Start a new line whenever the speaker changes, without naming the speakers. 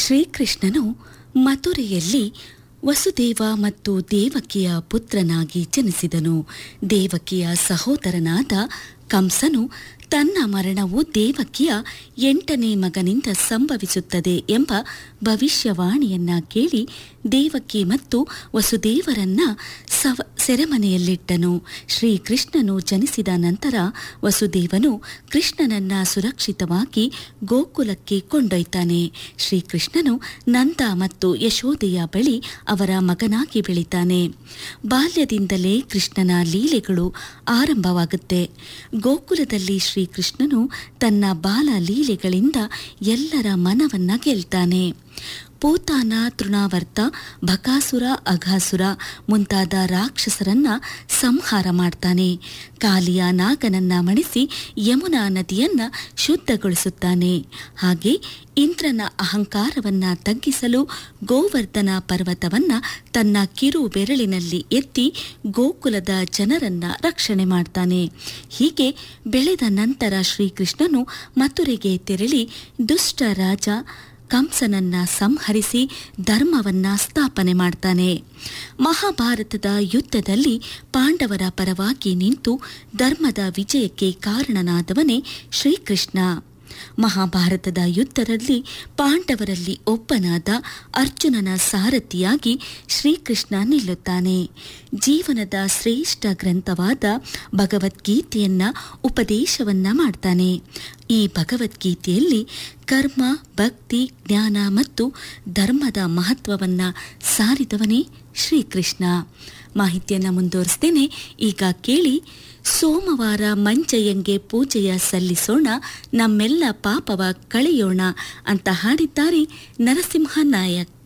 ಶ್ರೀಕೃಷ್ಣನು ಮಥುರೆಯಲ್ಲಿ ವಸುದೇವ ಮತ್ತು ದೇವಕಿಯ ಪುತ್ರನಾಗಿ ಜನಿಸಿದನು ದೇವಕಿಯ ಸಹೋದರನಾದ ಕಂಸನು ತನ್ನ ಮರಣವು ದೇವಕಿಯ ಎಂಟನೇ ಮಗನಿಂದ ಸಂಭವಿಸುತ್ತದೆ ಎಂಬ ಭವಿಷ್ಯವಾಣಿಯನ್ನ ಕೇಳಿ ದೇವಕಿ ಮತ್ತು ವಸುದೇವರನ್ನ ಸವ ಸೆರೆಮನೆಯಲ್ಲಿಟ್ಟನು ಶ್ರೀಕೃಷ್ಣನು ಜನಿಸಿದ ನಂತರ ವಸುದೇವನು ಕೃಷ್ಣನನ್ನ ಸುರಕ್ಷಿತವಾಗಿ ಗೋಕುಲಕ್ಕೆ ಕೊಂಡೊಯ್ತಾನೆ ಶ್ರೀಕೃಷ್ಣನು ನಂದ ಮತ್ತು ಯಶೋದೆಯ ಬಳಿ ಅವರ ಮಗನಾಗಿ ಬೆಳಿತಾನೆ ಬಾಲ್ಯದಿಂದಲೇ ಕೃಷ್ಣನ ಲೀಲೆಗಳು ಆರಂಭವಾಗುತ್ತೆ ಗೋಕುಲದಲ್ಲಿ ಶ್ರೀಕೃಷ್ಣನು ತನ್ನ ಬಾಲ ಲೀಲೆಗಳಿಂದ ಎಲ್ಲರ ಮನವನ್ನ ಗೆಲ್ತಾನೆ ಪೂತಾನ ತೃಣಾವರ್ತ ಬಕಾಸುರ ಅಘಾಸುರ ಮುಂತಾದ ರಾಕ್ಷಸರನ್ನ ಸಂಹಾರ ಮಾಡ್ತಾನೆ ಕಾಲಿಯ ನಾಗನನ್ನ ಮಣಿಸಿ ಯಮುನಾ ನದಿಯನ್ನ ಶುದ್ಧಗೊಳಿಸುತ್ತಾನೆ ಹಾಗೆ ಇಂದ್ರನ ಅಹಂಕಾರವನ್ನ ತಗ್ಗಿಸಲು ಗೋವರ್ಧನ ಪರ್ವತವನ್ನ ತನ್ನ ಕಿರು ಬೆರಳಿನಲ್ಲಿ ಎತ್ತಿ ಗೋಕುಲದ ಜನರನ್ನ ರಕ್ಷಣೆ ಮಾಡ್ತಾನೆ ಹೀಗೆ ಬೆಳೆದ ನಂತರ ಶ್ರೀಕೃಷ್ಣನು ಮಥುರೆಗೆ ತೆರಳಿ ದುಷ್ಟ ರಾಜ ಕಂಸನನ್ನ ಸಂಹರಿಸಿ ಧರ್ಮವನ್ನ ಸ್ಥಾಪನೆ ಮಾಡ್ತಾನೆ ಮಹಾಭಾರತದ ಯುದ್ಧದಲ್ಲಿ ಪಾಂಡವರ ಪರವಾಗಿ ನಿಂತು ಧರ್ಮದ ವಿಜಯಕ್ಕೆ ಕಾರಣನಾದವನೇ ಶ್ರೀಕೃಷ್ಣ ಮಹಾಭಾರತದ ಯುದ್ಧದಲ್ಲಿ ಪಾಂಡವರಲ್ಲಿ ಒಬ್ಬನಾದ ಅರ್ಜುನನ ಸಾರಥಿಯಾಗಿ ಶ್ರೀಕೃಷ್ಣ ನಿಲ್ಲುತ್ತಾನೆ ಜೀವನದ ಶ್ರೇಷ್ಠ ಗ್ರಂಥವಾದ ಭಗವದ್ಗೀತೆಯನ್ನ ಉಪದೇಶವನ್ನ ಮಾಡ್ತಾನೆ ಈ ಭಗವದ್ಗೀತೆಯಲ್ಲಿ ಕರ್ಮ ಭಕ್ತಿ ಜ್ಞಾನ ಮತ್ತು ಧರ್ಮದ ಮಹತ್ವವನ್ನ ಸಾರಿದವನೇ ಶ್ರೀಕೃಷ್ಣ ಮಾಹಿತಿಯನ್ನ ಮುಂದುವರಿಸ್ತೇನೆ ಈಗ ಕೇಳಿ ಸೋಮವಾರ ಮಂಜಯ್ಯಂಗೆ ಪೂಜೆಯ ಸಲ್ಲಿಸೋಣ ನಮ್ಮೆಲ್ಲ ಪಾಪವ ಕಳೆಯೋಣ ಅಂತ ಹಾಡಿದ್ದಾರೆ ನರಸಿಂಹ ನಾಯಕ್